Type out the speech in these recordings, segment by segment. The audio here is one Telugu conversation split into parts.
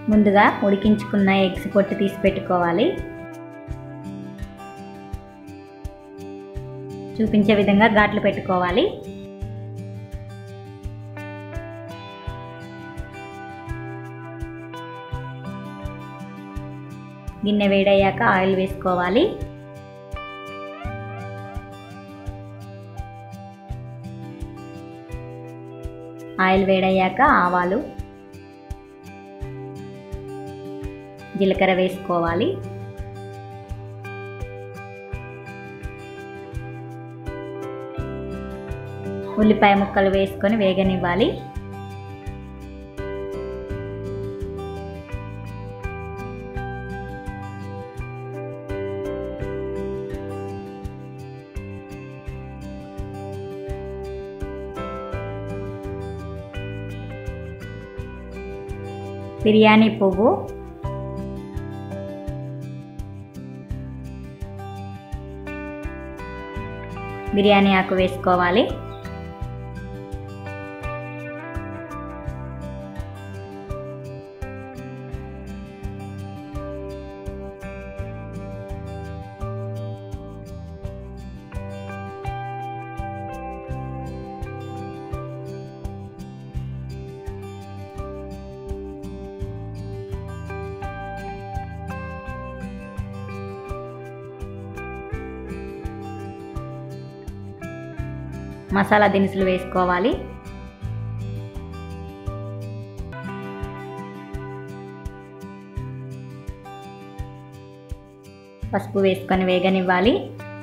ముందుగా ఉడికించుకున్న ఎగ్స్ పొట్టు తీసి పెట్టుకోవాలి చూపించే విధంగా ఘాట్లు పెట్టుకోవాలి గిన్నె వేడయ్యాక ఆయిల్ వేసుకోవాలి ఆయిల్ వేడయ్యాక ఆవాలు జీలకర్ర వేసుకోవాలి ఉల్లిపాయ ముక్కలు వేసుకొని వేగనివ్వాలి బిర్యానీ పువ్వు బిర్యానీ ఆకు వేసుకోవాలి మసాలా దినుసులు వేసుకోవాలి పసుపు వేసుకొని వేగనివ్వాలి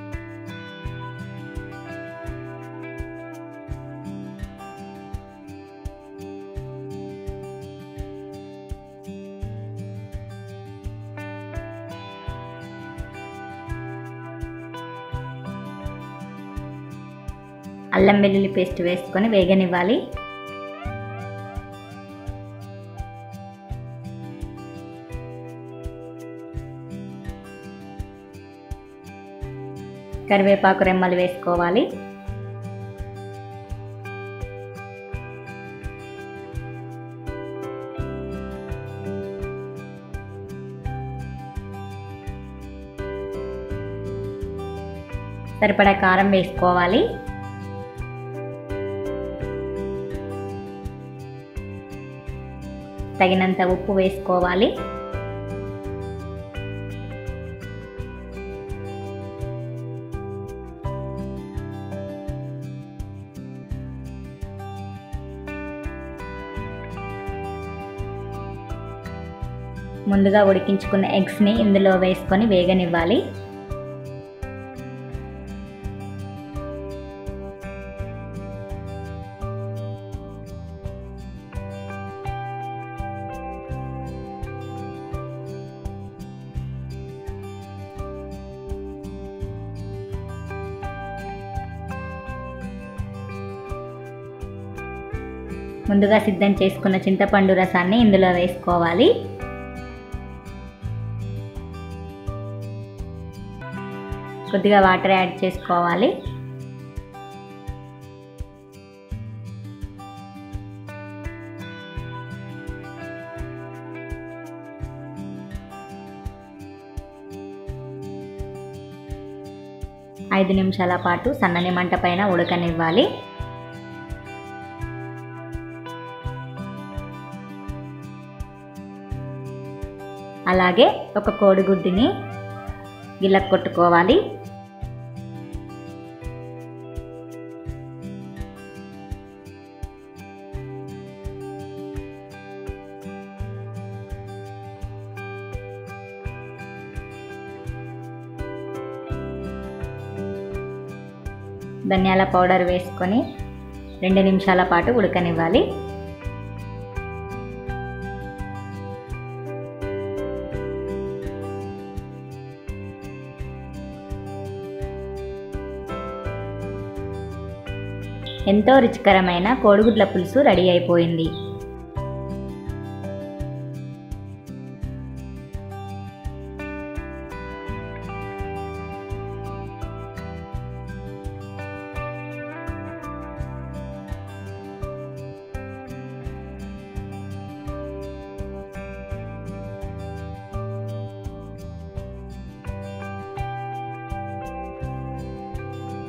అల్లం వెల్లుల్లి పేస్ట్ వేసుకొని వేగనివ్వాలి కరివేపాకు రెమ్మలు వేసుకోవాలి సరిపడా కారం వేసుకోవాలి తగినంత ఉప్పు వేసుకోవాలి ముందుగా ఉడికించుకున్న ఎగ్స్ని ఇందులో వేసుకొని వేగనివ్వాలి ముందుగా సిద్ధం చేసుకున్న చింతపండు రసాన్ని ఇందులో వేసుకోవాలి కొద్దిగా వాటర్ యాడ్ చేసుకోవాలి ఐదు నిమిషాల పాటు సన్నని మంట పైన ఉడకనివ్వాలి అలాగే ఒక కోడిగుడ్డుని గిల్లకు కొట్టుకోవాలి ధనియాల పౌడర్ వేసుకొని రెండు నిమిషాల పాటు ఉడకనివ్వాలి ఎంతో రుచికరమైన కోడిగుడ్ల పులుసు రెడీ అయిపోయింది